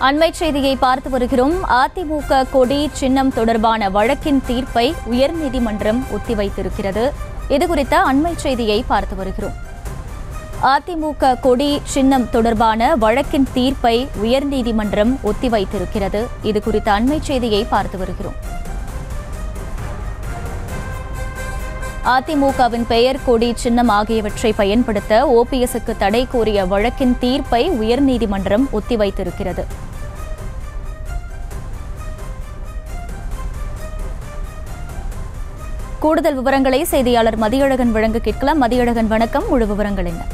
அண்மை செய்தியை பார்த்து வருகிறோம் அதிமுக கொடி சின்னம் தொடர்பான வழக்கின் தீர்ப்பை உயர்நீதிமன்றம் ஒத்திவைத்திருக்கிறது இதுகுறித்த அண்மை செய்தியை பார்த்து வருகிறோம் அதிமுக கொடி சின்னம் தொடர்பான வழக்கின் தீர்ப்பை உயர்நீதிமன்றம் ஒத்திவைத்திருக்கிறது இது குறித்த அண்மை செய்தியை பார்த்து வருகிறோம் அதிமுகவின் பெயர் கொடி சின்னம் ஆகியவற்றை பயன்படுத்த ஓபிஎஸ்க்கு தடை கோரிய வழக்கின் தீர்ப்பை உயர்நீதிமன்றம் ஒத்திவைத்திருக்கிறது கூடுதல் விவரங்களை செய்தியாளர் மதியழகன் வழங்க கேட்கலாம் மதியழகன் வணக்கம் முழு விவரங்கள் என்ன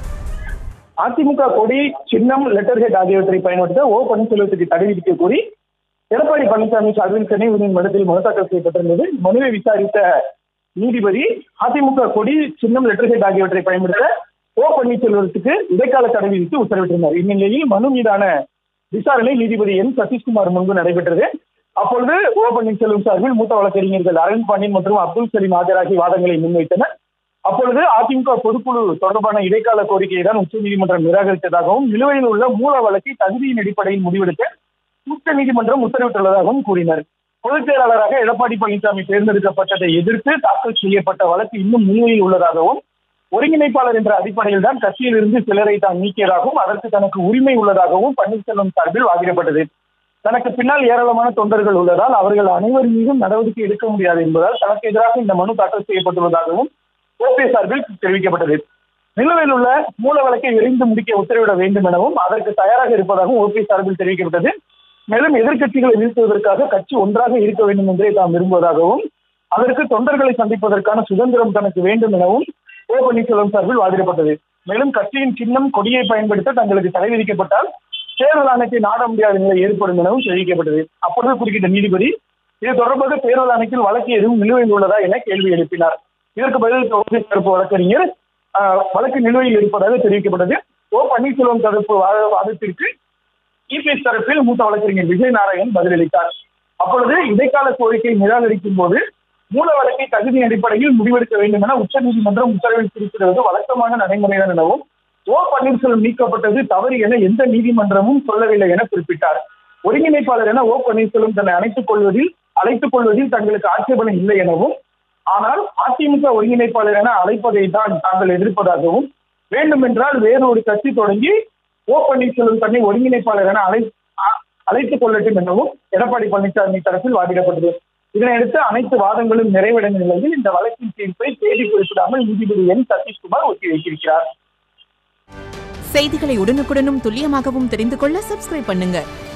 அதிமுக கொடி சின்னம் லெட்டர் ஹெட் ஆகியவற்றை பயன்படுத்த ஓ பன்னீர்செல்வத்துக்கு தடை விதிக்க கோரி எடப்பாடி பழனிசாமி சார்பில் சென்னை உயர்நீதிமன்றத்தில் மனு தாக்கல் செய்யப்பட்டிருந்தது மனுவை விசாரித்த நீதிபதி அதிமுக கொடி சின்னம் லெட்டர் ஹெட் ஆகியவற்றை பயன்படுத்த ஓ பன்னீர்செல்வத்துக்கு இடைக்கால தடை விதித்து உத்தரவிட்டிருந்தார் இந்நிலையில் மனு மீதான விசாரணை நீதிபதி என் சதீஷ்குமார் முன்பு நடைபெற்றது அப்பொழுது ஓ பன்னீர்செல்வம் சார்பில் மூத்த வழக்கறிஞர்கள் அருண் பாண்டியன் மற்றும் அப்துல் சலீம் ஆஜராகி வாதங்களை முன்வைத்தனர் அப்பொழுது அதிமுக பொதுக்குழு தொடர்பான இடைக்கால கோரிக்கையை தான் உச்சநீதிமன்றம் நிராகரித்ததாகவும் நிலுவையில் உள்ள மூல வழக்கை தகுதியின் அடிப்படையில் முடிவெடுக்க உச்சநீதிமன்றம் உத்தரவிட்டுள்ளதாகவும் கூறினர் பொதுச் செயலாளராக எடப்பாடி பழனிசாமி தேர்ந்தெடுக்கப்பட்டதை எதிர்த்து தாக்கல் செய்யப்பட்ட வழக்கு இன்னும் நிலுவையில் உள்ளதாகவும் ஒருங்கிணைப்பாளர் என்ற அடிப்படையில் தான் கட்சியில் இருந்து சிலரை தான் நீக்கியதாகவும் அதற்கு தனக்கு உரிமை உள்ளதாகவும் பன்னீர்செல்வம் சார்பில் வாதிடப்பட்டது தனக்கு பின்னால் ஏராளமான தொண்டர்கள் உள்ளதால் அவர்கள் அனைவர் மீதும் நடவடிக்கை எடுக்க முடியாது என்பதால் தனக்கு எதிராக இந்த மனு தாக்கல் செய்யப்பட்டுள்ளதாகவும் ஓபிஎஸ் சார்பில் தெரிவிக்கப்பட்டது நிலுவையில் உள்ள மூல வழக்கை விரைந்து முடிக்க உத்தரவிட வேண்டும் எனவும் அதற்கு தயாராக இருப்பதாகவும் ஓபிஎஸ் சார்பில் தெரிவிக்கப்பட்டது மேலும் எதிர்க்கட்சிகளை வீழ்த்துவதற்காக கட்சி ஒன்றாக இருக்க வேண்டும் என்றே தாம் விரும்புவதாகவும் அதற்கு தொண்டர்களை சந்திப்பதற்கான சுதந்திரம் தனக்கு வேண்டும் எனவும் ஓ பன்னீர்செல்வம் சார்பில் வாதிடப்பட்டது மேலும் கட்சியின் சின்னம் கொடியை பயன்படுத்த தங்களுக்கு தடை விதிக்கப்பட்டால் தேர்தல் ஆணையத்தை நாட முடியாத நிலை ஏற்படும் எனவும் தெரிவிக்கப்பட்டது அப்பொழுது குறுக்கிட்ட நீதிபதி இது தொடர்பாக தேர்தல் ஆணையத்தில் வழக்கு எதுவும் நிலுவையில் உள்ளதா என கேள்வி எழுப்பினார் இதற்கு பதில் ஓபிஎஸ் தரப்பு வழக்கறிஞர் ஆஹ், வழக்கு நிலுவையில் இருப்பதாக தெரிவிக்கப்பட்டது ஓ பன்னீர்செல்வம் தரப்பு வாத- வாதத்திற்கு இபிஎஸ் தரப்பில் மூத்த வழக்கறிஞர் விஜய் நாராயண் பதிலளித்தார் அப்பொழுது இடைக்கால கோரிக்கை நிராகரிக்கும் போது மூல வழக்கை தகுதி அடிப்படையில் முடிவெடுக்க வேண்டும் என உச்சநீதிமன்றம் உத்தரவிட்டிருக்கிறது வழக்கமான நடைமுறைதான் எனவும் ஓ பன்னீர்செல்வம் நீக்கப்பட்டது தவறு என எந்த நீதிமன்றமும் சொல்லவில்லை என குறிப்பிட்டார் ஒருங்கிணைப்பாளர் என ஓ பன்னீர்செல்வம் தன்னை அணைத்துக் கொள்வதில் அழைத்துக் கொள்வதில் தங்களுக்கு ஆட்சேபனை இல்லை எனவும் ஆனால் அதிமுக ஒருங்கிணைப்பாளர் என அழைப்பதை தான் தாங்கள் எதிர்ப்பதாகவும் வேண்டுமென்றால் வேறு ஒரு கட்சி தொடங்கி ஓ பன்னீர்செல்வம் தன்னை ஒருங்கிணைப்பாளர் என அழை அ- அழைத்துக் கொள்ளட்டும் எனவும் எடப்பாடி பழனிசாமி தரப்பில் வாதிடப்பட்டது இதனையடுத்து அனைத்து வாதங்களும் நிறைவடைந்த நிலையில் இந்த வழக்கின் தீர்ப்பை தேதி குறிப்பிடாமல் நீதிபதி என் சதீஷ்குமார் ஒத்திவைத்திருக்கிறார் செய்திகளை உடனுக்குடனும் துல்லியமாகவும் தெரிந்து கொள்ள சப்ஸ்கிரைப் பண்ணுங்க